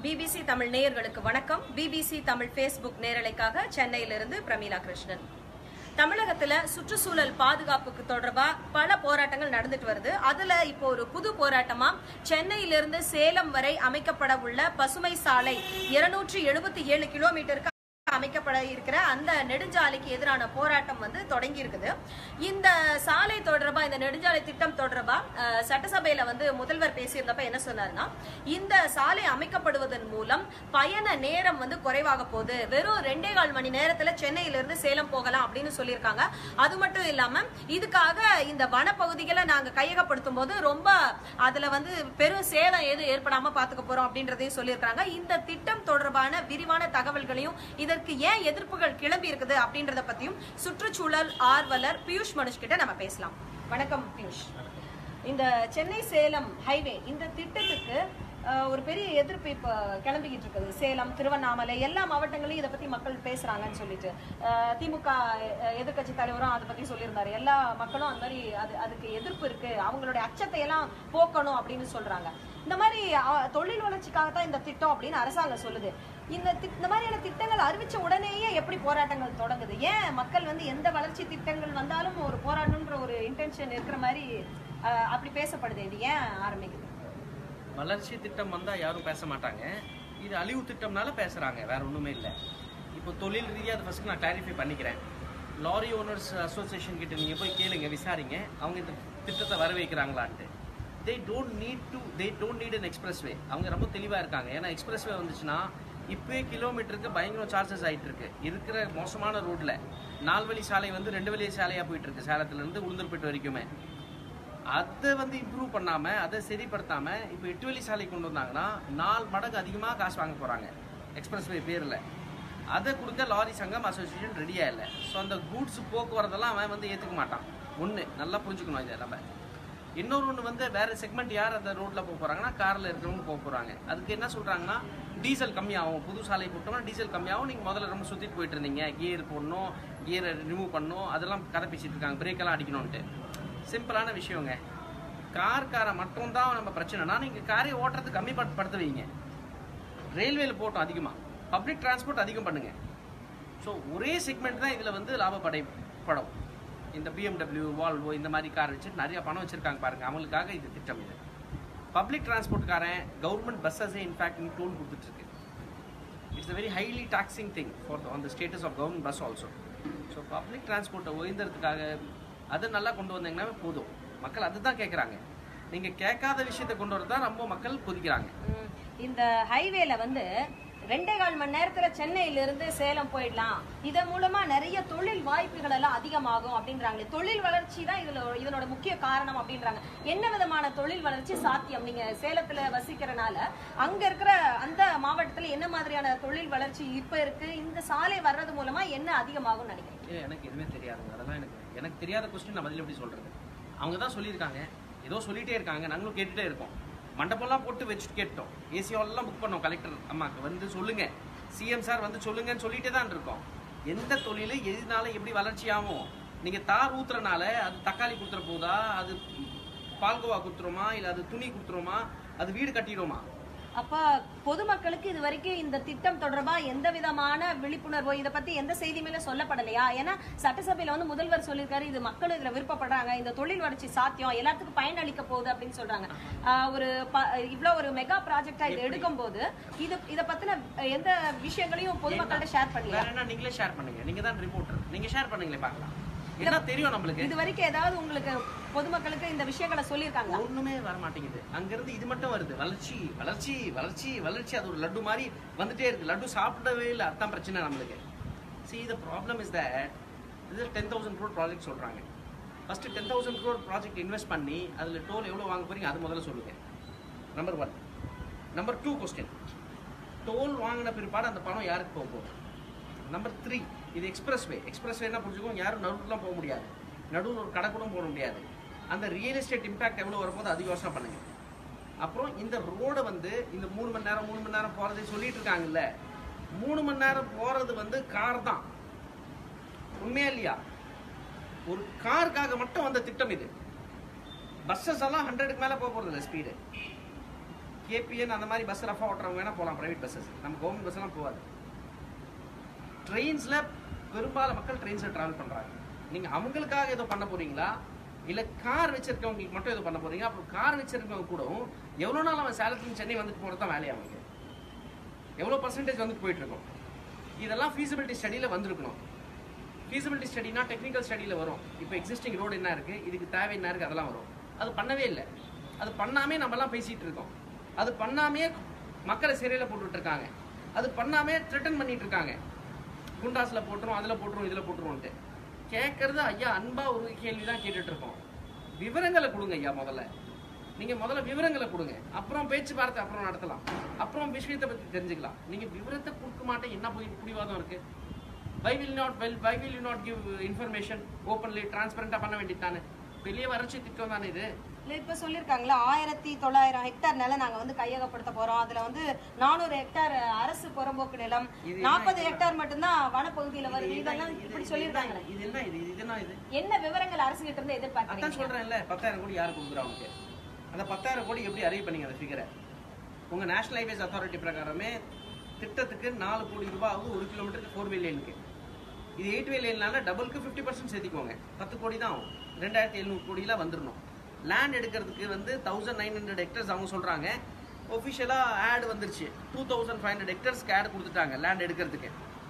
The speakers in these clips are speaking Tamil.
பிபிசி தமிழ் நேயர்களுக்கு வணக்கம் பிபிசி தமிழ் ஃபேஸ்புக் நேரலைக்காக சென்னையிலிருந்து பிரமீளா கிருஷ்ணன் தமிழகத்துல சுற்றுச்சூழல் பாதுகாப்புக்கு தொடர்பா பல போராட்டங்கள் நடந்துட்டு வருது அதுல இப்போ ஒரு புது போராட்டமா சென்னையிலிருந்து சேலம் வரை அமைக்கப்பட உள்ள பசுமை சாலை இருநூற்றி எழுபத்தி ஏழு கிலோமீட்டருக்கு அமைக்கப்பட இருக்கிற அந்த நெடுஞ்சாலைக்கு எதிரான போராட்டம் வந்து தொடங்கி இருக்குது இந்த சாலை தொடர்பா இந்த நெடுஞ்சாலை திட்டம் தொடர்பா அஹ், சட்டசபையில வந்து முதல்வர் பேசியிருந்தப்ப என்ன சொன்னாருன்னா இந்த சாலை அமைக்கப்படுவதன் மூலம் பயண நேரம் வந்து குறைவாக போகுது வெறும் ரெண்டே கால் மணி நேரத்துல சென்னையில இருந்து சேலம் போகலாம் அப்படின்னு சொல்லியிருக்காங்க அது மட்டும் இல்லாம இதுக்காக இந்த வனப்பகுதிகளை நாங்க கையகப்படுத்தும் போது ரொம்ப அதுல வந்து பெரும் சேதம் எதுவும் ஏற்படாம பாத்துக்க போறோம் அப்படின்றதையும் சொல்லியிருக்காங்க இந்த திட்டம் தொடர்பான விரிவான தகவல்களையும் இதற்கு ஏன் எதிர்ப்புகள் கிளம்பி இருக்குது அப்படின்றத பத்தியும் சுற்றுச்சூழல் ஆர்வலர் பியூஷ் மனுஷ் கிட்ட நம்ம பேசலாம் வணக்கம் பியூஷ் இந்த சென்னை சேலம் ஹைவே இந்த திட்டத்துக்கு அஹ், ஒரு பெரிய எதிர்ப்பு இப்ப கிளம்பிக்கிட்டு இருக்குது சேலம் திருவண்ணாமலை எல்லா மாவட்டங்களையும் இதை பத்தி மக்கள் பேசுறாங்கன்னு சொல்லிட்டு அஹ், திமுக அஹ், எதிர்க்கட்சி தலைவரும் அதை பத்தி சொல்லியிருந்தாரு எல்லா மக்களும் அந்த மாதிரி அது அதுக்கு எதிர்ப்பு இருக்கு அவங்களுடைய அச்சத்தை எல்லாம் போக்கணும் அப்படின்னு சொல்றாங்க இந்த மாதிரி அஹ், தொழில் வளர்ச்சிக்காக தான் இந்த திட்டம் அப்படின்னு அரசாங்கம் சொல்லுது இந்த திட்- இந்த மாதிரியான திட்டங்கள் அறிவிச்ச உடனேயே எப்படி போராட்டங்கள் தொடங்குது ஏன் மக்கள் வந்து எந்த வளர்ச்சி திட்டங்கள் வந்தாலும் ஒரு போராட்டம்ன்ற ஒரு இன்டென்ஷன் இருக்கிற மாதிரி அஹ், அப்படி பேசப்படுது இது ஏன் ஆரம்பிக்குது வளர்ச்சி திட்டம் வந்தால் யாரும் பேச மாட்டாங்க இது அழிவு திட்டம்னால பேசுகிறாங்க வேற ஒன்றுமே இல்லை இப்போ தொழில் ரீதியாக அதை ஃபஸ்ட்டு நான் கிளாரிஃபை பண்ணிக்கிறேன் லாரி ஓனர்ஸ் அசோசியேஷன் கிட்ட நீங்கள் போய் கேளுங்க விசாரிங்க அவங்க இந்த திட்டத்தை வரவேற்கிறாங்களான்ட்டு they don't need to they don't need an expressway அவங்க ரொம்ப தெளிவாக இருக்காங்க ஏன்னா எக்ஸ்பிரஸ் வே வந்துச்சுன்னா இப்போயே கிலோமீட்டருக்கு பயங்கர சார்ஜஸ் ஆகிட்டு இருக்கு இருக்கிற மோசமான ரோட்டில் நால் வழி சாலை வந்து ரெண்டு வழி சாலையாக போயிட்டு இருக்கு சேலத்துலேருந்து உளுந்தூர்பேட்டை வரைக்குமே அதை வந்து இம்ப்ரூவ் பண்ணாம அதை சரிப்படுத்தாம இப்போ எட்டு வழி சாலை கொண்டு வந்தாங்கன்னா நாலு மடங்கு அதிகமாக காசு வாங்க போறாங்க எக்ஸ்பிரஸ் வே பேரில் அதை கொடுக்க லாரி சங்கம் அசோசியேஷன் ரெடியா இல்லை ஸோ அந்த கூட்ஸ் போக்குவரத்தெல்லாம் அவன் வந்து ஏற்றுக்க மாட்டான் ஒன்று நல்லா புரிஞ்சுக்கணும் இதை நம்ம இன்னொரு ஒன்று வந்து வேற செக்மெண்ட் யார் அந்த ரோட்டில் போக போறாங்கன்னா காரில் இருக்கிறவங்க போக போறாங்க அதுக்கு என்ன சொல்றாங்கன்னா டீசல் கம்மியாகும் புது சாலை போட்டோம்னா டீசல் கம்மியாகும் நீங்கள் முதல்ல ரொம்ப சுற்றிட்டு போயிட்டு இருந்தீங்க கியர் போடணும் கியரை ரிமூவ் பண்ணணும் அதெல்லாம் கதை பேசிட்டு இருக்காங்க பிரேக்கெல்லாம் அடிக்கணும்ன்ட்டு சிம்பிளான விஷயங்க கார்காரை மட்டும்தான் நம்ம பிரச்சனைனா நீங்கள் காரை ஓட்டுறது கம்மி படுத்த படுத்த வைங்க ரயில்வேல போட்டோம் அதிகமாக பப்ளிக் டிரான்ஸ்போர்ட் அதிகம் பண்ணுங்க ஸோ ஒரே செக்மெண்ட் தான் இதில் வந்து லாபப்படை படம் இந்த பிஎம்டபிள்யூ வால்வோ இந்த மாதிரி கார் வச்சுட்டு நிறைய பணம் வச்சிருக்காங்க பாருங்க அவங்களுக்காக இது திட்டம் இது பப்ளிக் டிரான்ஸ்போர்ட்காரன் கவர்மெண்ட் பஸ்ஸஸே இன்ஃபேக்ட் டோல் கொடுத்துட்டு இருக்கு it's a very highly taxing thing for on the status of government bus also so public டிரான்ஸ்போர்ட்டை உயர்ந்ததுக்காக அதை நல்லா கொண்டு வந்தீங்கன்னா போதும் மக்கள் அதுதான் கேட்குறாங்க நீங்கள் கேட்காத விஷயத்தை கொண்டு வரது தான் ரொம்ப மக்கள் கொதிக்கிறாங்க ம், இந்த ஹைவேல வந்து ரெண்டே கால் மணி நேரத்துல சென்னையில இருந்து சேலம் போயிடலாம் இதன் மூலமா நிறைய தொழில் வாய்ப்புகள் எல்லாம் அதிகமாகும் அப்படின்றாங்க தொழில் வளர்ச்சி தான் இதுல இதனோட முக்கிய காரணம் அப்படின்றாங்க என்ன விதமான தொழில் வளர்ச்சி சாத்தியம் நீங்க சேலத்துல வசிக்கிறனால அங்க இருக்கிற அந்த மாவட்டத்துல என்ன மாதிரியான தொழில் வளர்ச்சி இப்ப இருக்கு இந்த சாலை வர்றது மூலமா என்ன அதிகமாகும் நினைக்கிறீங்க ஏ எனக்கு எதுவுமே தெரியாதுங்க அதெல்லாம் எனக்கு எனக்கு தெரியாத கொஸ்டின் நான் பதில் எப்படி சொல்றது அவங்க தான் சொல்லியிருக்காங்க ஏதோ சொல்லிட்டே இருக்காங்க நாங்களும் கேட்டுட்டே இருக்கோம் மண்டபம்லாம் போட்டு வச்சுட்டு கேட்டோம் ஏசி ஹால்லாம் புக் பண்ணோம் கலெக்டர் அம்மாக்கு வந்து சொல்லுங்க சிஎம் சார் வந்து சொல்லுங்கன்னு சொல்லிட்டே தான் இருக்கோம் எந்த தொழில் எதுனால எப்படி வளர்ச்சி ஆகும் நீங்க தார் ஊத்துறனால அது தக்காளி கொடுத்துற போதா அது பால்கோவா கொடுத்துருமா இல்ல அது துணி கொடுத்துருமா அது வீடு கட்டிடுமா அப்ப பொதுமக்களுக்கு இது வரைக்கும் இந்த திட்டம் தொடர்பா எந்த விதமான விழிப்புணர்வோ இத பத்தி எந்த செய்தியுமே சொல்லப்படலையா ஏன்னா சட்டசபையில வந்து முதல்வர் சொல்லியிருக்காரு இது மக்கள் இதுல விருப்பப்படுறாங்க இந்த தொழில் வளர்ச்சி சாத்தியம் எல்லாத்துக்கும் பயனளிக்க போகுது அப்படின்னு சொல்றாங்க ஆஹ் ஒரு ப- இவ்வளவு ஒரு மெகா ப்ராஜெக்டா இது எடுக்கும் போது இது இத பத்தின எந்த விஷயங்களையும் பொதுமக்கள்கிட்ட ஷேர் பண்ணலையா வேற என்ன நீங்களே ஷேர் பண்ணுங்க நீங்க தான் ரிப்போர்ட்டர் நீங்க ஷேர் பண்ணுங்களே பார்க்கலாம் என்ன தெரியும் நம்மளுக்கு இது வரைக்கும் ஏதாவது உங்களுக்கு பொதுமக்களுக்கு இந்த விஷயங்களை சொல்லியிருக்காங்களா ஒண்ணுமே வர மாட்டேங்குது அங்கிருந்து இது மட்டும் வருது வளர்ச்சி வளர்ச்சி வளர்ச்சி வளர்ச்சி அது ஒரு லட்டு மாதிரி வந்துட்டே இருக்கு லட்டு சாப்பிடவே இல்லை அதான் பிரச்சனை நம்மளுக்கு see the problem is that இது டென் தௌசண்ட் க்ரோர் ப்ராஜெக்ட் சொல்றாங்க first ten thousand crore project invest பண்ணி அதுல டோல் எவ்வளவு வாங்க போறீங்க அது முதல்ல சொல்லுங்க number one number two question toll வாங்கின பிற்பாடு அந்த பணம் யாருக்கு போக போகுது நம்பர் த்ரீ இது எக்ஸ்பிரஸ் வே எக்ஸ்பிரஸ் வேனா புரிஞ்சுக்கோங்க யாரும் நடுவுலாம் போக முடியாது நடுவில் ஒரு கடை கூட போட முடியாது அந்த ரியல் எஸ்டேட் இம்பாக்ட் எவ்வளோ வரும்போது அது யோசனை பண்ணுங்க அப்புறம் இந்த ரோடை வந்து இந்த மூணு மணி நேரம் மூணு மணி நேரம் போகிறதே சொல்லிட்டு இருக்காங்கல்ல மூணு மணி நேரம் போகிறது வந்து கார் தான் உண்மையா இல்லையா ஒரு காருக்காக மட்டும் வந்த திட்டம் இது பஸ்ஸஸ் எல்லாம் ஹண்ட்ரடுக்கு மேலே போக போகிறது இல்லை ஸ்பீடு கேபிஎன் அந்த மாதிரி பஸ் ரஃபாக ஓட்டுறவங்க வேணால் போகலாம் ப்ரைவேட் பஸ்ஸஸ் நம்ம கவர்மெண்ட் பஸ்ஸெல்லாம் போகாது ட்ரெயின்ஸில் பெரும்பாலும் மக்கள் ட்ரெயின்ஸில் ட்ராவல் பண்ணுறாங்க நீங்கள் அவங்களுக்காக ஏதோ பண்ண போறீங்களா இல்லை கார் வச்சிருக்கவங்களுக்கு மட்டும் ஏதோ பண்ண போறீங்க அப்புறம் கார் வச்சிருக்கவங்க கூட எவ்வளோ நாள் அவன் சேலத்துலேருந்து சென்னை வந்துட்டு போகிறது தான் வேலையா அவனுக்கு எவ்வளோ பர்சன்டேஜ் வந்துட்டு போயிட்டு இருக்கோம் இதெல்லாம் ஃபீஸிபிலிட்டி ஸ்டடியில் வந்திருக்கணும் ஃபீஸிபிலிட்டி ஸ்டடினா டெக்னிக்கல் ஸ்டடியில் வரும் இப்போ எக்ஸிஸ்டிங் ரோடு என்ன இருக்குது இதுக்கு தேவை என்ன இருக்குது அதெல்லாம் வரும் அது பண்ணவே இல்லை அது பண்ணாமே நம்மலாம் பேசிகிட்டு இருக்கோம் அது பண்ணாமே மக்களை சிறையில் போட்டுட்டு இருக்காங்க அது பண்ணாமே த்ரெட்டன் பண்ணிட்டு இருக்காங்க குண்டாஸில் போட்டுரும் அதில் போட்டுரும் இதில் போட்டுருவோன்ட்டு கேட்கறது ஐயா அன்பா ஒரு கேள்வி தான் கேட்டுட்டு இருக்கோம் விவரங்களை கொடுங்க ஐயா முதல்ல நீங்க முதல்ல விவரங்களை கொடுங்க அப்புறம் பேச்சுவார்த்தை அப்புறம் நடத்தலாம் அப்புறம் விஷயத்தை பத்தி தெரிஞ்சுக்கலாம் நீங்க விவரத்தை கொடுக்க மாட்டேன் என்ன போய் பிடிவாதம் இருக்கு why will not well why will you not give information openly டிரான்ஸ்பரண்டா பண்ண வேண்டியது தானே பெரிய வறட்சி திட்டம் தானே இது இல்ல இப்ப சொல்லிருக்காங்களா ஆயிரத்தி தொள்ளாயிரம் ஹெக்டார் நிலம் நாங்க வந்து கையகப்படுத்த போறோம் அதுல வந்து நானூறு ஹெக்டார் அரசு புறம்போக்கு நிலம் இது நாற்பது ஹெக்டார் மட்டும்தான் வனப்பகுதியில வருது இது இதெல்லாம் இது- இப்படி இது சொல்லிருக்காங்க என்ன- இது என்ன இது இது என்ன இது என்ன விவரங்கள் அரசு கிட்ட இருந்து அதான் எதிர்பார்க்கறீங்க சொல்றேன்ல பத்தாயிரம் கோடி யார் கொடுக்குறா அவனுக்கு அந்த பத்தாயிரம் கோடி எப்படி அரைவ் பண்ணீங்க அந்த ஃபிகரை உங்க நேஷனல் ஹைவேஸ் அத்தாரிட்டி பிரகாரமே திட்டத்துக்கு நாலு கோடி ரூபாய் ஆகுது ஒரு கிலோமீட்டருக்கு ஃபோர் வே லேனுக்கு இது எயிட் வே லேன்னால டபுளுக்கு ஃபிஃப்டி பர்சன்ட் சேர்த்திக்கோங்க பத்து கோடி தான் ஆகும் ரெண்டாயிரத்தி எழுநூறு கோடியில் வந்துடணும் லேண்ட் எடுக்கிறதுக்கு வந்து தௌசண்ட் நைன் ஹண்ட்ரட் ஹெக்டர்ஸ் அவங்க சொல்றாங்க ஒஃபிஷியலாக ஆட் வந்துருச்சு டூ தௌசண்ட் ஃபைவ் ஹண்ட்ரட் ஹெக்டர்ஸ்க்கு ஆட் கொடுத்துட்டாங்க லேண்ட் எடுக்கிறதுக்கு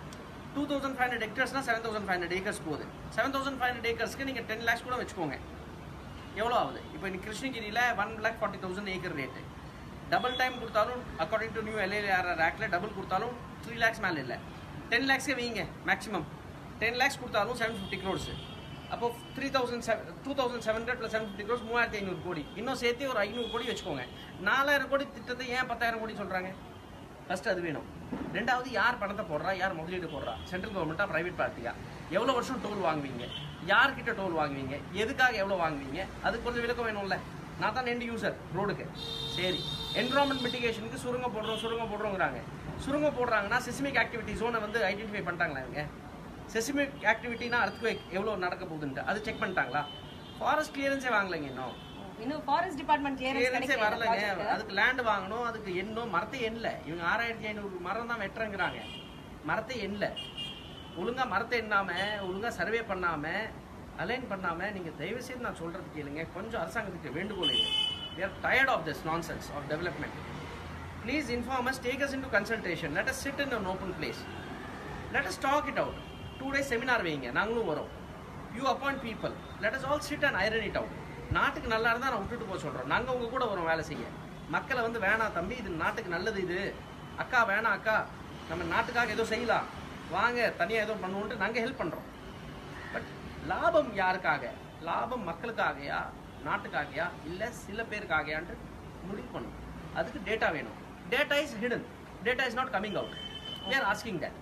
டூ தௌசண்ட் ஃபைவ் ஹண்ட்ரட் ஹெக்டர்ஸ்னா seven thousand five hundred acres போகுது செவன் தௌசண்ட் ஃபைவ் ஹண்ட்ரட் ஏக்கர்ஸ்க்கு நீங்கள் டென் லேக்ஸ் கூட வச்சுக்கோங்க எவ்வளோ ஆகுது இப்போ இன்னைக்கு கிருஷ்ணகிரியில் one lakh forty thousand acre rate double time கொடுத்தாலும் அக்கார்டிங் டு நியூ எல்ஏஆர் ஆக்டில் டபுள் கொடுத்தாலும் த்ரீ லேக்ஸ் மேலே இல்லை டென் லேக்ஸே வைங்க மேக்ஸிமம் டென் லேக்ஸ் கொடுத்தாலும் செவன் ஃபிஃப்டி க்ரோர்ஸ் அப்போ three thousand seven two thousand seven hundred plus seven fifty crores மூவாயிரத்தி ஐநூறு கோடி இன்னும் சேர்த்து ஒரு ஐநூறு கோடி வச்சுக்கோங்க நாலாயிரம் கோடி திட்டத்தை ஏன் பத்தாயிரம் கோடி சொல்கிறாங்க ஃபர்ஸ்ட் அது வேணும் ரெண்டாவது யார் பணத்தை போடுறா யார் முதலீடு போடுறா சென்ட்ரல் கவர்மெண்ட்டா பிரைவேட் பார்ட்டியா எவ்வளோ வருஷம் டோல் வாங்குவீங்க யார்கிட்ட டோல் வாங்குவீங்க எதுக்காக எவ்வளோ வாங்குவீங்க அதுக்கு கொஞ்சம் விளக்கம் வேணும்ல நான் தான் எண்ட் யூசர் ரோடுக்கு சரி என்விரான்மெண்ட் மிட்டிகேஷனுக்கு சுருங்க போடுறோம் சுருங்க போடுறோங்கிறாங்க சுருங்க போடுறாங்கன்னா சிஸ்மிக் ஆக்டிவிட்டி ஜோனை வந்து ஐடென்டிஃபை பண்ணிட்டாங்களா இவங்க செசிமிக் ஆக்டிவிட்டினா அர்த்குவேக் எவ்வளோ நடக்க போகுதுன்ட்டு அது செக் பண்ணிட்டாங்களா ஃபாரஸ்ட் கிளியரன்ஸே வாங்கலைங்க இன்னும் இன்னும் ஃபாரஸ்ட் டிபார்ட்மெண்ட் கிளியரன்ஸே கிளியரன்ஸ் வரலங்க கிடைக்கல அதுக்கு லேண்ட் வாங்கணும் அதுக்கு எண்ணும் மரத்தை எண்ணல இவங்க ஆறாயிரத்தி ஐநூறு மரம் தான் வெட்டுறேங்கிறாங்க மரத்தை எண்ணல ஒழுங்கா மரத்தை எண்ணாம ஒழுங்கா சர்வே பண்ணாம அலைன் பண்ணாம நீங்க தயவு செய்து நான் சொல்றது கேளுங்க கொஞ்சம் அரசாங்கத்துக்கு வேண்டுகோள் இது we are tired of this nonsense of development please inform us take us into consultation let us sit in an open place let us talk it out two days seminar வைங்க நாங்களும் வரோம் you appoint people let us all sit and iron it out நாட்டுக்கு நல்லா இருந்தால் நான் விட்டுட்டு போக சொல்கிறோம் நாங்கள் உங்க கூட வரோம் வேலை செய்ய மக்களை வந்து வேணாம் தம்பி இது நாட்டுக்கு நல்லது இது அக்கா வேணாம் அக்கா நம்ம நாட்டுக்காக ஏதோ செய்யலாம் வாங்க தனியாக ஏதோ பண்ணுவோன்ட்டு நாங்கள் ஹெல்ப் பண்ணுறோம் பட் லாபம் யாருக்காக லாபம் மக்களுக்காகயா நாட்டுக்காகயா இல்லை சில பேருக்காகயான்ட்டு முடிவு பண்ணும் அதுக்கு டேட்டா வேணும் data is hidden data is not coming out we are asking that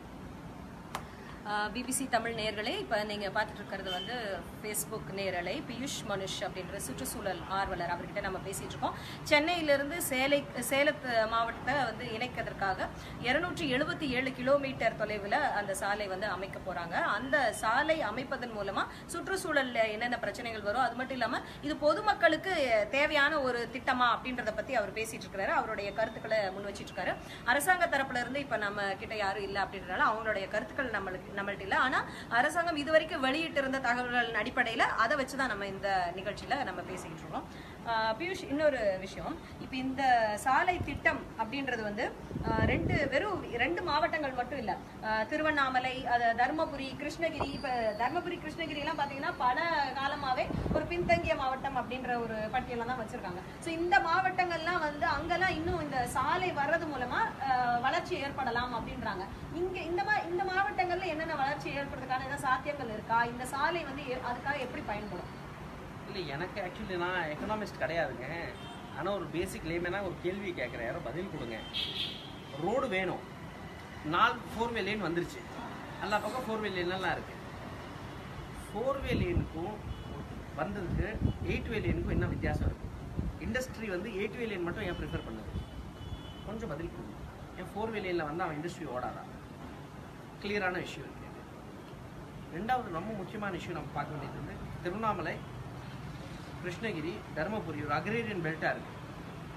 BBC Tamil நேயர்களே இப்போ நீங்கள் பார்த்துட்டு இருக்கிறது வந்து ஃபேஸ்புக் நேரலை பியூஷ் மனுஷ் அப்படின்ற சுற்றுச்சூழல் ஆர்வலர் அவர்கிட்ட நம்ம பேசிட்டு இருக்கோம் சென்னையிலிருந்து சேலை சேலத்து மாவட்டத்தை வந்து இணைக்கிறதுக்காக இருநூற்றி எழுபத்தி ஏழு கிலோமீட்டர் தொலைவில் அந்த சாலை வந்து அமைக்க போறாங்க அந்த சாலை அமைப்பதன் மூலமா சுற்றுச்சூழல்ல என்னென்ன பிரச்சனைகள் வரும் அது மட்டும் இல்லாம இது பொதுமக்களுக்கு தேவையான ஒரு திட்டமா அப்படின்றத பத்தி அவர் பேசிட்டு இருக்காரு அவருடைய கருத்துக்களை முன் வச்சிட்டு இருக்காரு அரசாங்க தரப்புல இருந்து இப்ப நம்ம கிட்ட யாரும் இல்ல அப்படின்றனால அவங்களுடைய கருத்துக்கள் நம்மளுக்கு நம்மள்ட்ட இல்ல ஆனா அரசாங்கம் இதுவரைக்கும் வெளியிட்டு இருந்த தகவல்களின் அடிப்படையில அதை வச்சுதான் நம்ம இந்த நிகழ்ச்சியில நம்ம பேசிக்கிட்டு இருக்கோம் ஆஹ் பியூஷ் இன்னொரு விஷயம் இப்ப இந்த சாலை திட்டம் அப்படின்றது வந்து ஆஹ் ரெண்டு வெறும் ரெண்டு மாவட்டங்கள் மட்டும் இல்ல ஆஹ் திருவண்ணாமலை அது தருமபுரி கிருஷ்ணகிரி இப்ப தருமபுரி கிருஷ்ணகிரி எல்லாம் பாத்தீங்கன்னா பல காலமாவே ஒரு பின்தங்கிய மாவட்டம் அப்படின்ற ஒரு பட்டியல தான் வச்சிருக்காங்க சோ இந்த மாவட்டங்கள்லாம் வந்து அங்கெல்லாம் இன்னும் இந்த சாலை வர்றது மூலமா ஆஹ் வளர்ச்சி ஏற்படலாம் அப்படின்றாங்க இங்க இந்த மா இந்த மாவட்டங்கள்ல என்னென்ன வளர்ச்சி ஏற்படுறதுக்கான ஏதாவது சாத்தியங்கள் இருக்கா இந்த சாலை வந்து எ- அதுக்காக எப்படி பயன்படும் இல்லை எனக்கு ஆக்சுவலி நான் எக்கனாமிஸ்ட் கிடையாதுங்க ஆனால் ஒரு பேசிக் லேமேனாக ஒரு கேள்வி கேட்குறேன் யாரோ பதில் கொடுங்க ரோடு வேணும் நாலு ஃபோர் வே லேன் வந்துருச்சு எல்லா பக்கம் ஃபோர் வே லேன்லாம் இருக்கு ஃபோர் வே லேனுக்கும் வந்ததுக்கு எயிட் வே லேனுக்கும் என்ன வித்தியாசம் இருக்கு இண்டஸ்ட்ரி வந்து எயிட் வே லேன் மட்டும் ஏன் ப்ரிஃபர் பண்ணுது கொஞ்சம் பதில் கொடுங்க ஏன் ஃபோர் வே லேனில் வந்து அவன் இண்டஸ்ட்ரி ஓடாதா கிளியரான விஷயம் இருக்கு ரெண்டாவது ரொம்ப முக்கியமான விஷயம் நம்ம பார்க்க வேண்டியது வந்து திருவண்ணாமலை கிருஷ்ணகிரி தருமபுரி ஒரு அக்ரேரியன் பெல்ட்டாக இருக்குது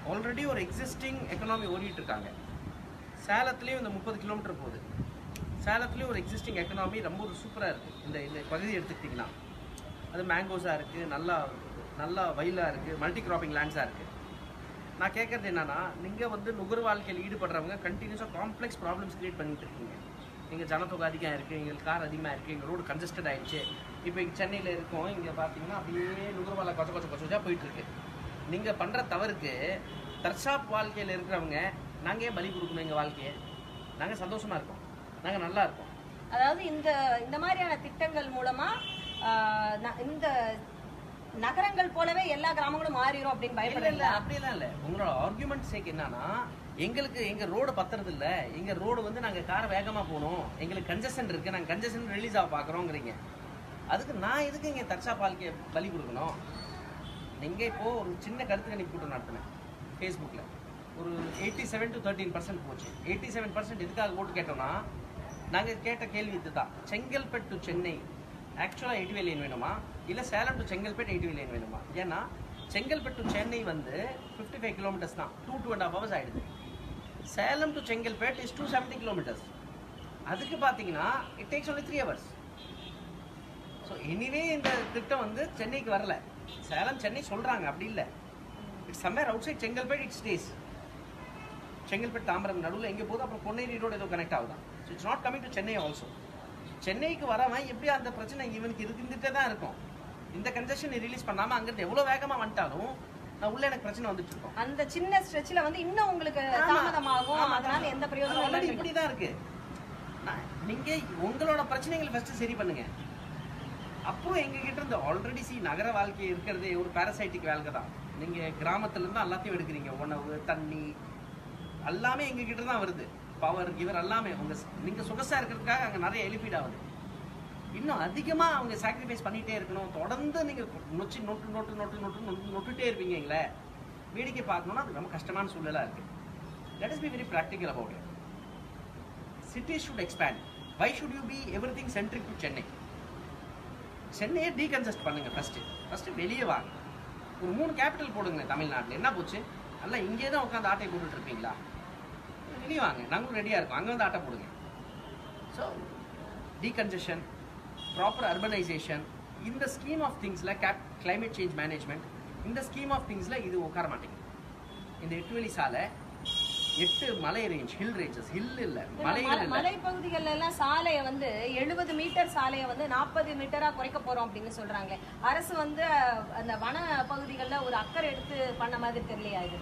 ஆல்ரெடி ஒரு எக்ஸிஸ்டிங் எக்கனாமி ஓடிட்டு இருக்காங்க சேலத்துலேயும் இந்த முப்பது கிலோமீட்டர் போகுது சேலத்துலேயும் ஒரு எக்ஸிஸ்டிங் எக்கனாமி ரொம்ப ஒரு சூப்பராக இருக்குது இந்த இந்த பகுதி எடுத்துக்கிட்டிங்கன்னா அது மேங்கோஸாக இருக்குது நல்லா நல்லா வயலாக இருக்குது மல்டி கிராப்பிங் லேண்ட்ஸாக இருக்குது நான் கேட்குறது என்னன்னா நீங்கள் வந்து நுகர் வாழ்க்கையில் ஈடுபடுறவங்க கண்டினியூஸாக காம்ப்ளெக்ஸ் ப்ராப்ளம்ஸ் கிரியேட் பண்ணிட்டு இருக்கீங்க எங்கள் ஜனத்தொகை அதிகம் இருக்குது எங்களுக்கு கார் அதிகமாக இருக்குது எங்கள் ரோடு கன்ஜஸ்டட் ஆயிடுச்சு இப்போ இங்கே சென்னையில் இருக்கோம் இங்கே பார்த்தீங்கன்னா அப்படியே நுகர்வாலை கொச்ச கொச்ச கொச்சா போயிட்டு இருக்கு நீங்கள் பண்ணுற தவறுக்கு தற்சாப் வாழ்க்கையில் இருக்கிறவங்க நாங்கள் ஏன் பலி கொடுக்கணும் எங்கள் வாழ்க்கையை நாங்கள் சந்தோஷமாக இருக்கோம் நாங்கள் நல்லா இருக்கோம் அதாவது இந்த இந்த மாதிரியான திட்டங்கள் மூலமா ஆஹ், ந- இந்த நகரங்கள் போலவே எல்லா கிராமங்களும் மாறிடும் அப்படின்னு இல்ல இல்ல பயப்படுறீங்களா அப்படிலாம் இல்ல உங்களோட ஆர்குமெண்ட் சேக் என்னன்னா எங்களுக்கு எங்க ரோடு பத்துறது இல்ல எங்க ரோடு வந்து நாங்க கார் வேகமா போகணும் எங்களுக்கு கன்ஜெஷன் இருக்கு நாங்க கன்ஜெஷன் ரிலீஸ் ஆக பாக்குறோங்கிறீங்க அதுக்கு நான் எதுக்கு இங்க தர்ஷா பால்கே பலி கொடுக்கணும் நீங்க இப்போ ஒரு சின்ன கருத்து கணிப்பு கூட்டம் நடத்தினேன் ஃபேஸ்புக்ல ஒரு eighty seven to thirteen percent போச்சு எயிட்டி செவன் பர்சன்ட் எதுக்காக ஓட்டு கேட்டோம்னா நாங்க கேட்ட கேள்வி இதுதான் செங்கல்பட்டு டு சென்னை ஆக்சுவலாக எயிட்டி லைன் வேணுமா இல்லை Salem to Chengalpet eight lane வேணுமா ஏன்னா செங்கல்பட்டு டு சென்னை வந்து ஃபிஃப்டி ஃபைவ் கிலோமீட்டர்ஸ் தான் two two and half hours ஆயிடுது Salem to Chengalpet is two seventy kilometres அதுக்கு பார்த்தீங்கன்னா it takes only three hours so anyway இந்த திட்டம் வந்து சென்னைக்கு வரல சேலம் சென்னை சொல்றாங்க அப்படி இல்லை it's somewhere outside Chengalpet it's days Chengalpet Tambaram நடுவில் எங்கே போகுது அப்புறம் பொன்னேரி ரோடு ஏதோ கனெக்ட் ஆகுதான் so it's not coming to Chennai also சென்னைக்கு வரவன் எப்படி அந்த பிரச்சனை இவனுக்கு இருந்துகிட்டே தான் இருக்கும் இந்த கன்ஜெஷன் ரிலீஸ் பண்ணாம அங்கிருந்து எவ்வளோ வேகமாக வந்துட்டாலும் நான் உள்ள எனக்கு பிரச்சனை வந்துட்டு இருக்கோம் அந்த சின்ன ஸ்ட்ரெச்ல வந்து இன்னும் உங்களுக்கு தாமதமாகும் ஆமா, அதனால எந்த பிரயோஜனம் already இல்லை இப்படி தான் இருக்கு நான் நீங்க உங்களோட பிரச்சனைகளை ஃபர்ஸ்ட் சரி பண்ணுங்க அப்புறம் எங்க கிட்ட இருந்து ஆல்ரெடி சி நகர வாழ்க்கை இருக்கிறதே ஒரு பாரசைட்டிக் வாழ்க்கை தான் நீங்க கிராமத்துல இருந்து எல்லாத்தையும் எடுக்கிறீங்க உணவு தண்ணி எல்லாமே எங்க கிட்ட தான் வருது பவர் இவர் எல்லாமே உங்க நீங்க சொகசா இருக்கிறதுக்காக அங்க நிறைய எலிஃபீட் ஆகுது இன்னும் அதிகமா அவங்க சாக்ரிஃபைஸ் பண்ணிட்டே இருக்கணும் தொடர்ந்து நீங்க நொச்சி நொட்டு நொட்டு நொட்டு நொட்டு நொட்டு நொட்டுட்டே இருப்பீங்களே வேடிக்கை பார்க்கணும்னா அது ரொம்ப கஷ்டமான சூழலா இருக்கு let us be very practical about it city should expand why should you be everything centric to Chennai சென்னையை டீகன்ஜஸ்ட் பண்ணுங்க ஃபர்ஸ்ட் ஃபர்ஸ்ட் வெளியே வாங்க ஒரு மூணு கேபிட்டல் போடுங்க தமிழ்நாட்டில் என்ன போச்சு நல்லா இங்கே தான் உட்காந்து ஆட்டை போட்டுட்டு இருப்பீங்களா வெளியே வாங்க நாங்களும் ரெடியாக இருக்கோம் அங்கே வந்து ஆட்டை போடுங்க ஸோ டீகன்ஜஷன் ப்ராப்பர் அர்பனைசேஷன் இந்த ஸ்கீம் ஆஃப் திங்ஸில் கேப் கிளைமேட் சேஞ்ச் மேனேஜ்மெண்ட் இந்த ஸ்கீம் ஆஃப் திங்ஸில் இது உட்கார மாட்டேங்குது இந்த எட்டு வழி சாலை எட்டு மலை ரேஞ்ச் ஹில் ரேஞ்சஸ் ஹில் இல்லை மலைகள் இல்லை மலைப்பகுதிகள்ல எல்லாம் சாலையை வந்து எழுபது மீட்டர் சாலையை வந்து நாற்பது மீட்டரா குறைக்க போறோம் அப்படின்னு சொல்றாங்க அரசு வந்து அஹ், அந்த வன பகுதிகள்ல ஒரு அக்கறை எடுத்து பண்ண மாதிரி தெரியலையா இது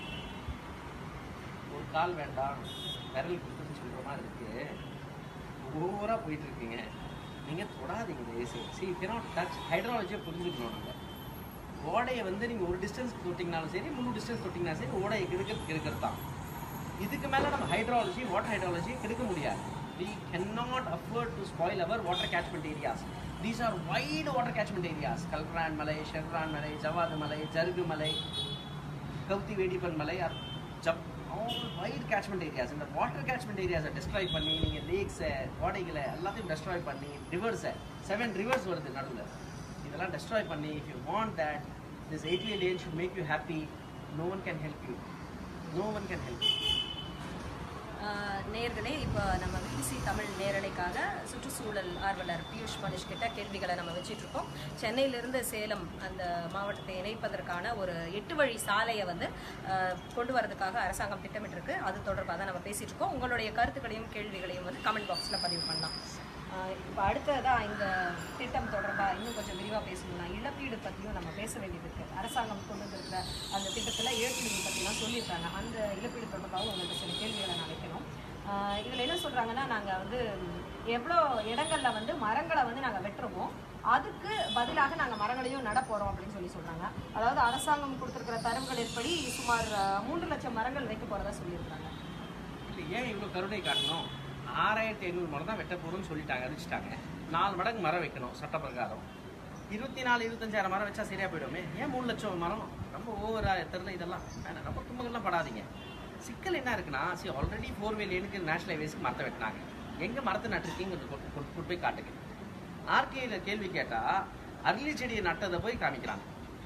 ஒரு கால் வேண்டாம் விரல் கொடுத்துன்னு சொல்ற மாதிரி இருக்கு ஓவரா போயிட்டு இருக்கீங்க நீங்க தொடாதீங்க ஏசி சி cannot டச் ஹைட்ராலஜியை புரிஞ்சுக்கணும் நாங்க ஓடையை வந்து நீங்க ஒரு டிஸ்டன்ஸ் தொட்டிங்கனாலும் சரி முந்நூறு டிஸ்டன்ஸ் தொட்டிங்கனாலும் சரி ஓடையை கெடுக்க கெடுக்கிறது தான் இதுக்கு மேல நம்ம ஹைட்ராலஜி வாட்டர் ஹைட்ராலஜி கெடுக்க முடியாது we cannot afford to spoil our water catchment areas these are wide water catchment areas கல்ரான் மலை ஷெர்ரான் மலை ஜவாது மலை ஜருகு மலை கவுத்தி வேடிப்பன் மலை ஆர் ஜப் ஆல் வைட் கேட்ச்மெண்ட் ஏரியாஸ் இந்த வாட்டர் கேட்ச்மெண்ட் ஏரியாஸை டெஸ்ட்ராய் பண்ணி நீங்கள் லேக்ஸை ஓடைகளை எல்லாத்தையும் டெஸ்ட்ராய் பண்ணி ரிவர்ஸை செவன் ரிவர்ஸ் வருது நடுவில் இதெல்லாம் டெஸ்ட்ராய் பண்ணி if you want that this eight lane should make you happy no one can help you no one can help you ah நேயர்களே இப்போ நம்ம பிபிசி தமிழ் நேரலைக்காக சுற்றுச்சூழல் ஆர்வலர் பியூஷ் மனிஷ் கிட்ட கேள்விகளை நம்ம வச்சிட்டு இருக்கோம் சென்னையிலிருந்து சேலம் அந்த மாவட்டத்தை இணைப்பதற்கான ஒரு எட்டு வழி சாலையை வந்து ஆஹ், கொண்டு வரதுக்காக அரசாங்கம் திட்டமிட்டிருக்கு அது தொடர்பாக தான் நம்ம பேசிட்டு இருக்கோம் உங்களுடைய கருத்துக்களையும் கேள்விகளையும் வந்து கமெண்ட் பாக்ஸில் பதிவு பண்ணலாம் இப்போ அடுத்ததா இந்த திட்டம் தொடர்பாக இன்னும் கொஞ்சம் விரிவாக பேசணும்னா இழப்பீடு பற்றியும் நம்ம பேச வேண்டியது இருக்கு அரசாங்கம் கொண்டு வந்திருக்கிற அந்த திட்டத்தில் இழப்பீடு பற்றிலாம் சொல்லியிருக்காங்க அந்த இழப்பீடு தொடர்பாக உங்களுக்கு சில கேள்விகளை நான் வைக்கணும் ஆஹ் இதுல என்ன சொல்றாங்கன்னா நாங்க வந்து எவ்வளோ இடங்கள்ல வந்து மரங்களை வந்து நாங்க வெட்டுறோமோ அதுக்கு பதிலாக நாங்க மரங்களையும் நட போறோம் அப்படின்னு சொல்லி சொல்றாங்க அதாவது அரசாங்கம் கொடுத்திருக்கிற தரவுகளின்படி சுமார் ஆஹ், மூன்று லட்சம் மரங்கள் வைக்க போறதா சொல்லியிருக்காங்க இல்லை ஏன் இவ்வளோ கருணை காட்டணும் ஆறாயிரத்தி ஐநூறு மரம் தான் வெட்ட போகிறோம்னு சொல்லிட்டாங்க அறிவிச்சிட்டாங்க நாலு மடங்கு மரம் வைக்கணும் சட்ட பிரகாரம் இருபத்தி நாலு இருபத்தஞ்சாயிரம் மரம் வச்சா சரியா போயிடுமே ஏன் மூணு லட்சம் மரம் ரொம்ப ஓவரா எத்துறது இதெல்லாம் வேணாம் ரொம்ப தும்பங்கள்லாம் படாதீங்க சிக்கல் என்ன இருக்குன்னா சரி ஆல்ரெடி ஃபோர் வே லேனுக்கு நேஷனல் ஹைவேஸ்க்கு மரத்தை வெட்டினாங்க எங்க மரத்தை நட்டுருக்கீங்கிறது கொண்டு கொண்டு- கொண்டு போய் காட்டுங்க ஆர்டிஐல கேள்வி கேட்டா அரளி செடியை நட்டதை போய் காமிக்கிறாங்க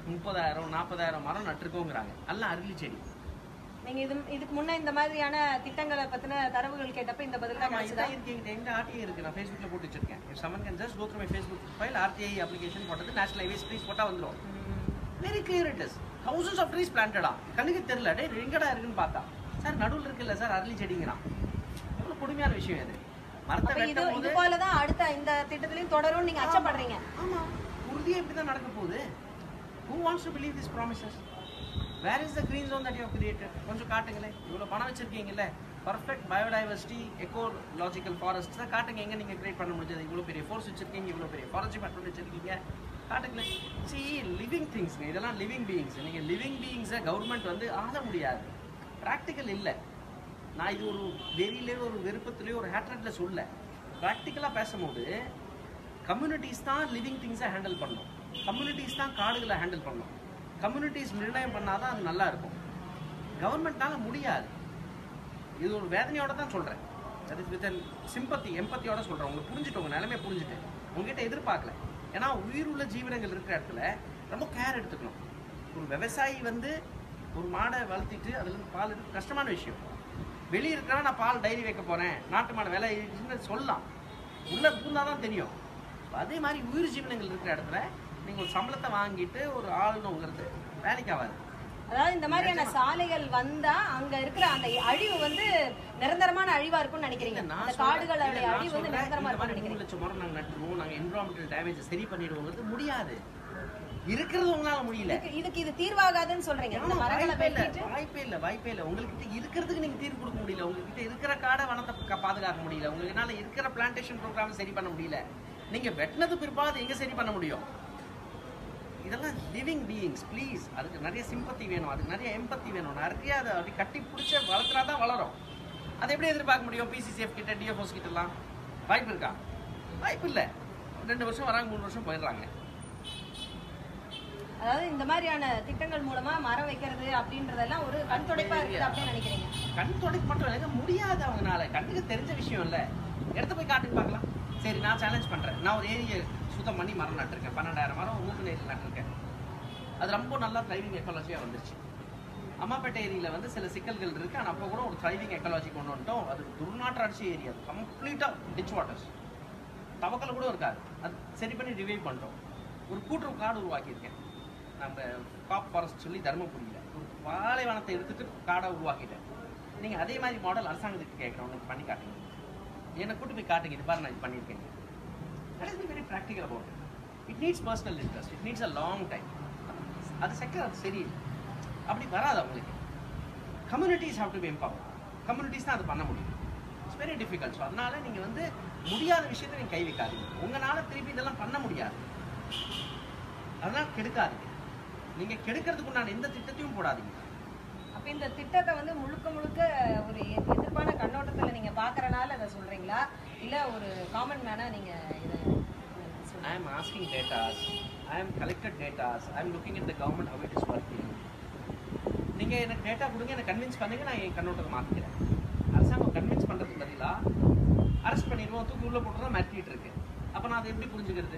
முப்பதாயிரம் நாற்பதாயிரம் மரம் நட்டிருக்கோங்கிறாங்க எல்லாம் அருளி செடி நீங்க இது இதுக்கு முன்ன இந்த மாதிரியான திட்டங்களை பத்தின தரவுகள் கேட்டப்ப இந்த பதில் தான் ஆமா, கிடைச்சதா இதுதான் இருக்கு எங்கிட்ட எங்க ஆர்டிஐ இருக்கு நான் ஃபேஸ்புக்ல போட்டு வச்சிருக்கேன் if someone can just go through my facebook profile RTI application போட்டது நேஷனல் ஹைவேஸ் ட்ரீஸ் போட்டா வந்துரும் very clear it is thousands of trees பிளான்டடா கண்ணுக்கு தெரியல டேய் எங்கடா இருக்குன்னு பார்த்தா சார் நடுவுல இருக்குல்ல சார் அரளி செடிங்கிறான் எவ்வளவு கொடுமையான விஷயம் இது மரத்தை அப்ப இது வெட்டும் இது போது போலதான் அடுத்த இந்த திட்டத்திலையும் தொடரும் நீங்க அச்சப்படுறீங்க ஆமா உறுதியா இப்படிதான் நடக்க போகுது who wants to believe these promises where is the green zone that you have created கொஞ்சம் காட்டுங்களேன் இவ்வளவு பணம் வச்சிருக்கீங்கல்ல பர்ஃபெக்ட் பயோடைவர்சிட்டி எக்கோலாஜிக்கல் ஃபாரஸ்ட் தான் காட்டுங்க எங்க நீங்க கிரியேட் பண்ண முடிஞ்சது இவ்வளவு பெரிய ஃபோர்ஸ் வச்சிருக்கீங்க இவ்வளவு பெரிய ஃபாரஸ்ட் டிபார்ட்மெண்ட் வச்சிருக்கீங்க காட்டுங்களேன் சி லிவிங் திங்ஸ் இதெல்லாம் லிவிங் பீயிங்ஸ் நீங்க லிவிங் பீயிங்ஸை கவர்மெண்ட் வந்து ஆள முடியாது ப்ராக்டிக்கல் இல்லை நான் இது ஒரு வெறியிலே ஒரு விருப்பத்திலேயோ ஒரு ஹேட்ரட்ல சொல்ல ப்ராக்டிக்கலாக பேசும்போது கம்யூனிட்டிஸ் தான் லிவிங் திங்ஸை ஹேண்டில் பண்ணணும் கம்யூனிட்டிஸ் தான் காடுகளை ஹேண்டில் பண்ணணும் கம்யூனிட்டிஸ் நிர்ணயம் பண்ணாதான் அது நல்லா இருக்கும் கவர்மெண்ட்னால முடியாது இது ஒரு வேதனையோட தான் சொல்றேன் அது வித் சிம்பத்தி எம்பத்தியோட சொல்றேன் உங்களுக்கு புரிஞ்சுட்டு உங்க நிலைமை புரிஞ்சுட்டு உங்ககிட்ட எதிர்பார்க்கல ஏன்னா உயிருள்ள ஜீவனங்கள் இருக்கிற இடத்துல ரொம்ப கேர் எடுத்துக்கணும் ஒரு விவசாயி வந்து ஒரு மாடை வளர்த்திட்டு அதுல இருந்து பால் எடுக்க கஷ்டமான விஷயம் வெளியே இருக்கிறவன் நான் பால் டைரி வைக்க போறேன் நாட்டு மாடு விலை இருக்குன்னு சொல்லலாம் உள்ள பூந்தாதான் தெரியும் அதே மாதிரி உயிர் ஜீவனங்கள் இருக்கிற இடத்துல நீங்க ஒரு சம்பளத்தை வாங்கிட்டு ஒரு ஆளுநங்கிறது வேலைக்கு ஆகாது அதாவது இந்த மாதிரியான சாலைகள் வந்தா அங்க இருக்கிற அந்த அழிவு வந்து நிரந்தரமான அழிவா இருக்கும்னு நினைக்கிறீங்க இல்ல, நான் அந்த சொல்றேன். காடுகளோட இல்ல, நான் அழிவு வந்து சொல்றேன், நிரந்தரமா இந்த மாதிரி இருக்கும்னு மூணு நினைக்கிறீங்க லட்சம் மரம் நாங்க நட்டுருவோம் நாங்க என்விரான்மெண்டல் டேமேஜ் சரி பண்ணிடுவோங்கிறது முடியாது இருக்கிறது உங்களால முடியல இதுக்கு- இதுக்கு இது தீர்வாகாதுன்னு சொல்றீங்க இந்த ஆமா, மரங்களை வாய்ப்பே இல்ல வெட்டிட்டு வாய்ப்பே இல்ல வாய்ப்பே இல்ல உங்ககிட்ட இருக்கிறதுக்கு நீங்க தீர்வு கொடுக்க முடியல உங்ககிட்ட இருக்கிற காடை வனத்தை க- பாதுகாக்க முடியல உங்களால இருக்கிற பிளான்டேஷன் ப்ரோக்ராம் சரி பண்ண முடியல நீங்க வெட்டினது பிற்பாடு எங்க சரி பண்ண முடியும் இதெல்லாம் லிவிங் பீயிங்ஸ் ப்ளீஸ் அதுக்கு நிறைய சிம்பத்தி வேணும் அதுக்கு நிறைய எம்பத்தி வேணும் நிறைய அதை அப்படி கட்டி பிடிச்ச வளர்த்துனா தான் வளரும் அதை எப்படி எதிர்பார்க்க முடியும் பிசிசிஎஃப் கிட்ட டிஎஃப்ஓஸ் கிட்ட எல்லாம் வாய்ப்பு இருக்கா வாய்ப்பு இல்லை ரெண்டு வருஷம் வராங்க மூணு வருஷம் போயிடுறாங்க அதாவது இந்த மாதிரியான திட்டங்கள் மூலமா மரம் வைக்கிறது அப்படின்றதெல்லாம் ஒரு கண் துடைப்பா இருக்குது அப்படின்னு நினைக்கிறீங்க கண் தொடக்கு மட்டும் இல்லைங்க முடியாது அவங்கனால கண்ணுக்கு தெரிஞ்ச விஷயம் இல்ல எடுத்து போய் காட்டுக்கு பார்க்கலாம் சரி நான் சேலஞ்ச் பண்றேன் நான் ஒரு ஏரியை சுத்தம் பண்ணி மரம் நட்டிருக்கேன் பன்னெண்டாயிரம் மரம் ஊக்கு நேரில் நட்டிருக்கேன் அது ரொம்ப நல்லா த்ரைவிங் எக்காலஜியா வந்துருச்சு அம்மாப்பேட்டை ஏரியில வந்து சில சிக்கல்கள் இருக்கு ஆனா அப்போ கூட ஒரு த்ரைவிங் எக்காலஜி கொண்டு வந்துட்டோம் அது துர்நாற்ற அடிச்ச ஏரியா கம்ப்ளீட்டா டிச் வாட்டர்ஸ் தவக்கல கூட இருக்காது அது சரி பண்ணி ரிவைவ் பண்ணிட்டோம் ஒரு கூட்டுறவு காடு உருவாக்கியிருக்கேன் நம்ம காப் ஃபாரஸ்ட் சொல்லி தர்மபுரியில் ஒரு பாலைவனத்தை எடுத்துட்டு காடை உருவாக்கிட்டேன் நீங்கள் அதே மாதிரி மாடல் அரசாங்கத்துக்கு கேட்குறேன் உனக்கு பண்ணி காட்டுங்க என்னை கூட்டு போய் காட்டுங்க இது பாரு நான் இது பண்ணியிருக்கேன் that is very practical about it needs personal interest it needs a long time அது செகண்ட் அது சரியில்லை அப்படி வராது அவங்களுக்கு communities have to be empower communities தான் அது பண்ண முடியும் இட்ஸ் வெரி டிஃபிகல்ட் ஸோ அதனால நீங்கள் வந்து முடியாத விஷயத்தை நீங்கள் கை வைக்காதீங்க உங்களால் திருப்பி இதெல்லாம் பண்ண முடியாது அதெல்லாம் கெடுக்காதீங்க நீங்கள் கெடுக்கிறதுக்கு உண்டான எந்த திட்டத்தையும் போடாதீங்க அப்ப இந்த திட்டத்தை வந்து முழுக்க முழுக்க ஒரு எ- எதிர்ப்பான கண்ணோட்டத்துல நீங்க பாக்குறனால அதை சொல்றீங்களா இல்ல ஒரு காமன் மேனா நீங்க இதை I சொல்றீங்க am asking datas. I am collected datas. I am looking at the government how it is working. நீங்க எனக்கு டேட்டா கொடுங்க எனக்கு கன்வின்ஸ் பண்ணுங்க நான் என் கண்ணோட்டத்தை மாத்திக்கிறேன் அரசாங்கம் கன்வின்ஸ் பண்றதுக்கு பதிலா அரெஸ்ட் பண்ணிடுவோம் தூக்கி உள்ள போட்டுறோம் மிரட்டிட்டு இருக்கு அப்ப நான் அதை எப்படி புரிஞ்சுக்கிறது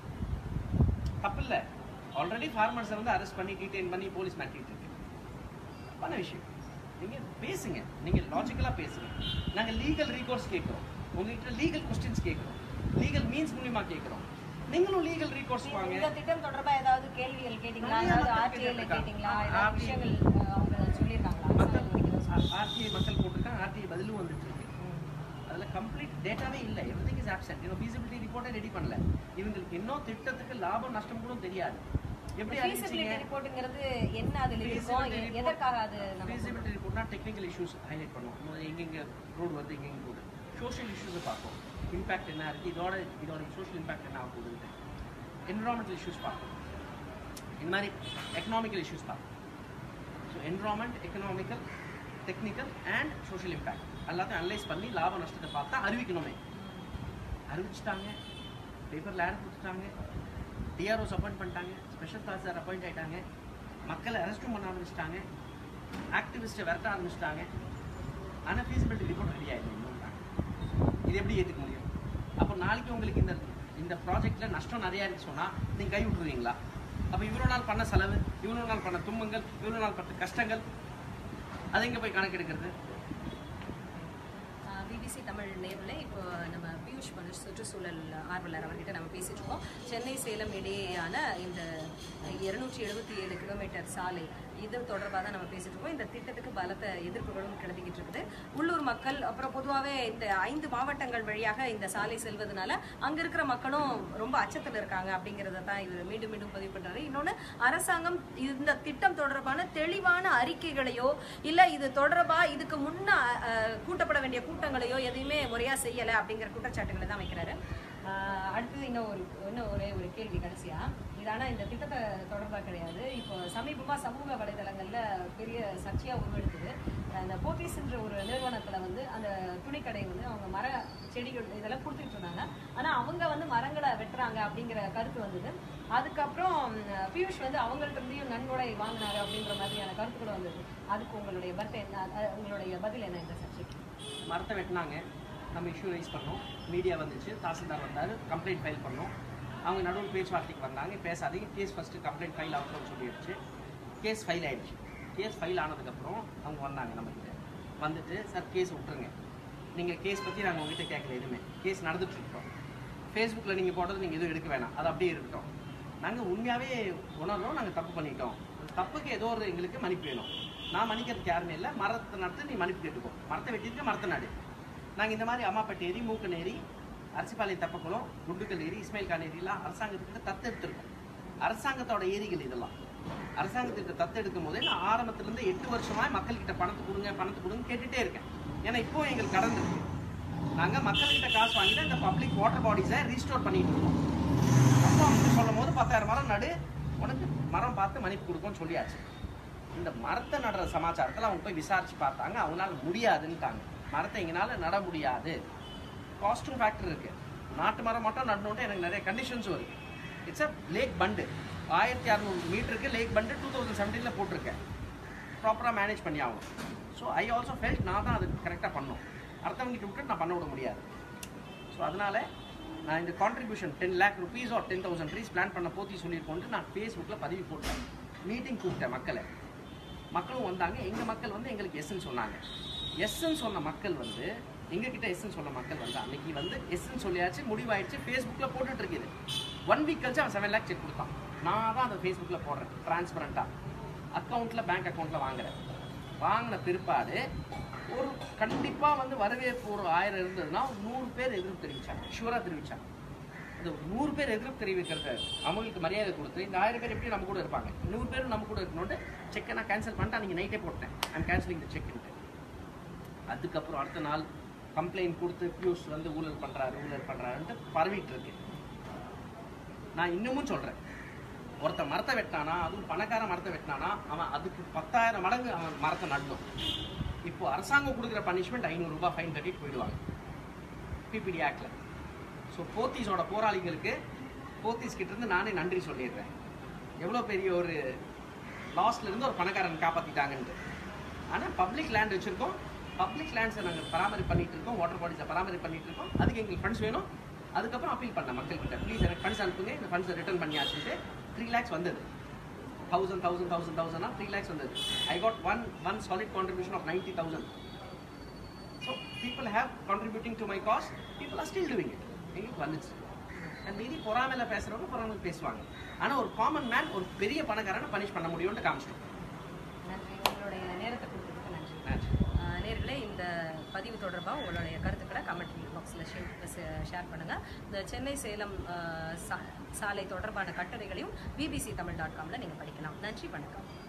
தப்பு இல்ல ஆல்ரெடி ஃபார்மர்ஸ் வந்து அரெஸ்ட் பண்ணி டீடைன் பண்ணி போலீஸ் மிரட்டிட்டு இருக்கு பண்ண விஷயம் நீங்க பேசுங்க நீங்க லாஜிக்கலா பேசுங்க நாங்க லீகல் ரீகோர்ஸ் கேட்கிறோம் உங்ககிட்ட லீகல் கொஸ்டின்ஸ் கேட்கிறோம் லீகல் மீன்ஸ் மூலியமா கேட்கிறோம் நீங்களும் லீகல் ரீகோர்ஸ் வாங்க இந்த திட்டம் தொடர்பா ஏதாவது கேள்விகள் கேட்டீங்களா நிறைய ஏதாவது மக்கள் ஆர்டிஐல கேட்டிருக்காங்க. கேட்டீங்களா ஆ, ஏதாவது RTI விஷயங்கள் அஹ், அவங்க சொல்லியிருக்காங்களா மக்கள் அரசாங்கம் நீங்க ஏதாவது சொல்லி- ஆர்டிஐ மக்கள் போட்டிருக்காங்க ஆர்டிஐ பதிலும் வந்துட்டு இருக்கு ம். அதுல கம்ப்ளீட் டேட்டாவே இல்ல எவ்ரிதிங் இஸ் ஆப்சென்ட் இன்னும் ஃபீசிபிலிட்டி ரிப்போர்ட்டே ரெடி பண்ணல இவங்களுக்கு இன்னும் திட்டத்துக்கு லாபம் நஷ்டம் கூட தெரியாது எப்படி feasibility அறிவிச்சீங்க ரிப்போர்ட்டுங்கிறது என்ன அதுல இருக்கும் Feasibility எ- report- எதற்காக அது நம்ம feasibility reportனா டெக்னிக்கல் இஷ்யூஸ் ஹைலைட் பண்ணுவோம் முதல்ல எங்கெங்க ரோடு வருது எங்கெங்க ரோடு சோஷியல் இஷ்யூஸை பார்ப்போம் இம்பாக்ட் என்ன இருக்கு இதோட இதோட சோஷியல் இம்பாக்ட் என்ன ஆக போகுதுன்ட்டு என்விரான்மெண்டல் இஷ்யூஸ் பார்ப்போம் இந்த மாதிரி எக்கனாமிக்கல் இஷ்யூஸ் பார்ப்போம் so environment economical technical and social impact எல்லாத்தையும் அனலைஸ் பண்ணி லாப நஷ்டத்தை பார்த்தா அறிவிக்கணுமே அறிவிச்சிட்டாங்க பேப்பரில் ஆட் கொடுத்துட்டாங்க டிஆர்ஓஸ் அப்பாயிண்ட் பண்ணிட்டாங்க ஸ்பெஷல் தாசில்தார் அப்பாயிண்ட் ஆயிட்டாங்க மக்களை அரெஸ்ட்டும் பண்ண ஆரம்பிச்சிட்டாங்க ஆக்டிவிஸ்ட்டை விரட்ட ஆரம்பிச்சிட்டாங்க ஆனால் ஃபீஸிபிலிட்டி ரிப்போர்ட் ரெடி ஆகிடும் இது எப்படி ஏற்றுக்க முடியும் அப்போ நாளைக்கு உங்களுக்கு இந்த இந்த ப்ராஜெக்ட்ல நஷ்டம் நிறையா இருக்கு சொன்னால் நீங்கள் கை விட்டுருவீங்களா அப்ப இவ்வளவு நாள் பண்ண செலவு இவ்வளவு நாள் பண்ண துன்பங்கள் இவ்வளவு நாள் பட்ட கஷ்டங்கள் அதை எங்க போய் கணக்கெடுக்கிறது பிபிசி தமிழ் நேரில் இப்போ நம்ம பியூஷ் மனுஷ் சுற்றுச்சூழல் ஆர்வலர் அவர்கிட்ட நம்ம பேசிட்டு இருக்கோம் சென்னை சேலம் இடையேயான இந்த இருநூற்றி எழுபத்தி ஏழு கிலோமீட்டர் சாலை இது தொடர்பாக தான் நம்ம பேசிட்டு இருக்கோம் இந்த திட்டத்துக்கு பலத்த எதிர்ப்புகளும் கிளம்பிக்கிட்டு இருக்குது உள்ளூர் மக்கள் அப்புறம் பொதுவாகவே இந்த ஐந்து மாவட்டங்கள் வழியாக இந்த சாலை செல்வதனால அங்க இருக்கிற மக்களும் ரொம்ப அச்சத்தில் இருக்காங்க அப்படிங்கிறத தான் இவர் மீண்டும் மீண்டும் பதிவு பண்றாரு இன்னொன்று அரசாங்கம் இந்த திட்டம் தொடர்பான தெளிவான அறிக்கைகளையோ இல்ல இது தொடர்பா இதுக்கு முன்ன அஹ், கூட்டப்பட வேண்டிய கூட்டங்களையோ எதையுமே முறையா செய்யல அப்படிங்கிற குற்றச்சாட்டுகளை தான் வைக்கிறாரு அஹ், அடுத்தது இன்னும் ஒரு இன்னும் ஒரே ஒரு கேள்வி கடைசியா இது ஆனா இந்த திட்டத்தை தொடர்பா கிடையாது இப்போ சமீபமா சமூக வலைதளங்கள்ல பெரிய சர்ச்சையா உருவெடுக்குது அந்த போத்தீஸ்ன்ற ஒரு நிறுவனத்துல வந்து அந்த துணிக்கடை வந்து அவங்க மர செடிகள் இதெல்லாம் கொடுத்துட்டு இருந்தாங்க ஆனா அவங்க வந்து மரங்களை வெட்டுறாங்க அப்படிங்கிற கருத்து வந்தது அதுக்கப்புறம் உம், பியூஷ் வந்து அவங்கள்ட்ட இருந்தையும் நன்கொடை வாங்கினாரு அப்படிங்கிற மாதிரியான கருத்துக்கள் வந்தது அதுக்கு உங்களுடைய பர்த் என்ன அஹ், உங்களுடைய பதில் என்ன இந்த சர்ச்சைக்கு மரத்தை வெட்டினாங்க நம்ம இஷ்யூ ரைஸ் பண்ணோம் மீடியா வந்துச்சு தாசில்தார் வந்தார் கம்ப்ளைண்ட் ஃபைல் பண்ணோம் அவங்க நடுவில் பேச்சுவார்த்தைக்கு வந்தாங்க பேசாதீங்க கேஸ் ஃபஸ்ட்டு கம்ப்ளைண்ட் ஃபைல் ஆகணும்னு சொல்லிடுச்சு கேஸ் ஃபைல் ஆயிடுச்சு கேஸ் ஃபைல் ஆனதுக்கப்புறம் அவங்க வந்தாங்க நம்மக்கிட்ட வந்துட்டு சார் கேஸ் விட்டுருங்க நீங்கள் கேஸ் பற்றி நாங்கள் உங்ககிட்ட கேட்கல எதுவுமே கேஸ் நடந்துட்டு இருக்கோம் ஃபேஸ்புக்கில் நீங்கள் போடுறது நீங்கள் எதுவும் எடுக்க வேணாம் அது அப்படியே இருக்கட்டும் நாங்கள் உண்மையாகவே உணர்றோம் நாங்கள் தப்பு பண்ணிட்டோம் தப்புக்கு ஏதோ ஒரு எங்களுக்கு மன்னிப்பு வேணும் நான் மன்னிக்கிறதுக்கு யாருமே இல்லை மரத்தை நட்டு நீ மன்னிப்பு கேட்டுக்கோ மரத்தை வெட்டிட்டு மரத்தை நடு நாங்கள் இந்த மாதிரி அம்மாப்பட்டு ஏரி மூக்கன் ஏரி அரிசிப்பாளையம் தப்பக்குளம் குண்டுக்கல் ஏரி இஸ்மாயில் கான் ஏரிலாம் அரசாங்கத்துக்கு தத்தெடுத்திருக்கோம் அரசாங்கத்தோட ஏரிகள் இதெல்லாம் அரசாங்கத்துக்கு தத்தெடுக்கும் போதே நான் ஆரம்பத்திலிருந்து எட்டு வருஷமா மக்கள்கிட்ட பணத்தை கொடுங்க பணத்தை கொடுங்க கேட்டுட்டே இருக்கேன் ஏன்னா இப்போ எங்களுக்கு கடன் இருக்கு நாங்கள் மக்கள்கிட்ட காசு வாங்கிட்டு இந்த பப்ளிக் வாட்டர் பாடிஸை ரீஸ்டோர் பண்ணிட்டு இருக்கோம் அப்போ அவங்க சொல்லும் போது பத்தாயிரம் மரம் நடு உனக்கு மரம் பார்த்து மன்னிப்பு கொடுக்கும்னு சொல்லியாச்சு இந்த மரத்தை நடுற சமாச்சாரத்தில் அவங்க போய் விசாரிச்சு பார்த்தாங்க அவங்களால முடியாதுன்ட்டாங்க மரத்தை எங்களால நட முடியாது காஸ்டியூம் ஃபேக்டர் இருக்கு நாட்டு மரம் மட்டும் நடணுன்ட்டு எனக்கு நிறைய கண்டிஷன்ஸ் வருது இட்ஸ் அ லேக் பண்டு ஆயிரத்தி அறநூறு மீட்டருக்கு லேக் பண்டு டூ தௌசண்ட் செவன்டீனில் போட்டிருக்கேன் ப்ராப்பராக மேனேஜ் பண்ணி ஆகணும் ஸோ ஐ ஆல்சோ ஃபெல்ட் நான் தான் அது கரெக்டாக பண்ணணும் அடுத்தவங்கிட்ட விட்டு நான் பண்ண விட முடியாது ஸோ அதனால நான் இந்த contribution ten lakh rupees or ten thousand rupees plan பண்ண போத்தி சொல்லியிருக்கோன்ட்டு நான் ஃபேஸ்புக்கில் பதிவு போட்டேன் மீட்டிங் கூப்பிட்டேன் மக்களை மக்களும் வந்தாங்க எங்கள் மக்கள் வந்து எங்களுக்கு எஸ்ன்னு சொன்னாங்க எஸ்ன்னு சொன்ன மக்கள் வந்து எங்ககிட்ட எஸ்ன்னு சொன்ன மக்கள் வந்து அன்னைக்கு வந்து எஸ்ன்னு சொல்லியாச்சு முடிவாயிடுச்சு ஃபேஸ்புக்கில் போட்டுட்டு இருக்குது ஒன் வீக் கழிச்சு அவன் செவன் லேக் செக் கொடுத்தான் நான் தான் அதை ஃபேஸ்புக்கில் போடுறேன் டிரான்ஸ்பரண்ட்டாக அக்கௌண்ட்டில் பேங்க் அக்கௌண்ட்டில் வாங்குறேன் வாங்கின பிற்பாடு ஒரு கண்டிப்பாக வந்து வரவேற்பு ஒரு ஆயிரம் இருந்ததுன்னா ஒரு நூறு பேர் எதிர்ப்பு தெரிவிச்சாங்க ஷூராக தெரிவிச்சாங்க இந்த நூறு பேர் எதிர்ப்பு தெரிவிக்கிறத அவங்களுக்கு மரியாதை கொடுத்து இந்த ஆயிரம் பேர் எப்படி நம்ம கூட இருப்பாங்க நூறு பேரும் நம்ம கூட இருக்கணும்னு செக்கை நான் கேன்சல் பண்ணிட்டு அன்றைக்கி நைட்டே போட்டேன் ஐம் கேன்சலிங் த செக்ன்ட்டு அதுக்கப்புறம் அடுத்த நாள் கம்ப்ளைண்ட் கொடுத்து பியூஸ் வந்து ஊழல் பண்ணுறாரு ஊழல் பண்ணுறாருன்ட்டு பரவிட்டு இருக்கு நான் இன்னமும் சொல்கிறேன் ஒருத்தன் மரத்தை வெட்டினானா அதுவும் பணக்கார மரத்தை வெட்டினானா அவன் அதுக்கு பத்தாயிரம் மடங்கு அவன் மரத்தை நடணும் இப்போ அரசாங்கம் கொடுக்குற பனிஷ்மெண்ட் ஐநூறுரூபா ஃபைன் கட்டிட்டு போயிடுவாங்க பிபிடி ஆக்ட்ல ஸோ போத்தீஸோட போராளிகளுக்கு போத்தீஸ் கிட்ட இருந்து நானே நன்றி சொல்லிடுறேன் எவ்வளோ பெரிய ஒரு லாஸ்ல இருந்து ஒரு பணக்காரன் காப்பாற்றிட்டாங்கன்ட்டு ஆனால் பப்ளிக் லேண்ட் வச்சுருக்கோம் பப்ளிக் லேண்ட்ஸை நாங்கள் பராமரிப்பு பண்ணிட்டு இருக்கோம் வாட்டர் பாடிஸை பராமரிப்பு பண்ணிட்டு இருக்கோம் அதுக்கு எங்களுக்கு ஃபண்ட்ஸ் வேணும் அதுக்கப்புறம் அப்பீல் பண்ண மக்கள்கிட்ட ப்ளீஸ் எனக்கு ஃபண்ட்ஸ் அனுப்புங்க இந்த ஃபண்ட்ஸை ரிட்டர்ன் பண்ணியாச்சுட்டு த்ரீ லேக்ஸ் வந்தது தௌசண்ட் தௌசண்ட் தௌசண்ட் தௌசண்ட்னா த்ரீ லேக்ஸ் வந்தது I got one one solid contribution of ninety thousand so people have contributing to my cause people are still doing it எங்களுக்கு வந்துச்சு அண்ட் மீதி பொறாமையில பேசுறவங்க பொறாமையில் பேசுவாங்க ஆனா ஒரு காமன் மேன் ஒரு பெரிய பணக்காரனை பனிஷ் பண்ண முடியும்னு காமிச்சிட்டோம் நன்றி உங்களுடைய நேரத்தை கொடுத்ததுக்கு நன்றி நன்றி ஆஹ் நேர்களே இந்த பதிவு தொடர்பாக உங்களுடைய கருத்துக்களை கமெண்ட் பாக்ஸில் ஷேர் பண்ணுங்கள் இந்த சென்னை சேலம் ஆஹ் சா- சாலை தொடர்பான கட்டுரைகளையும் பிபிசி தமிழ் டாட் காமில் நீங்கள் படிக்கலாம் நன்றி வணக்கம்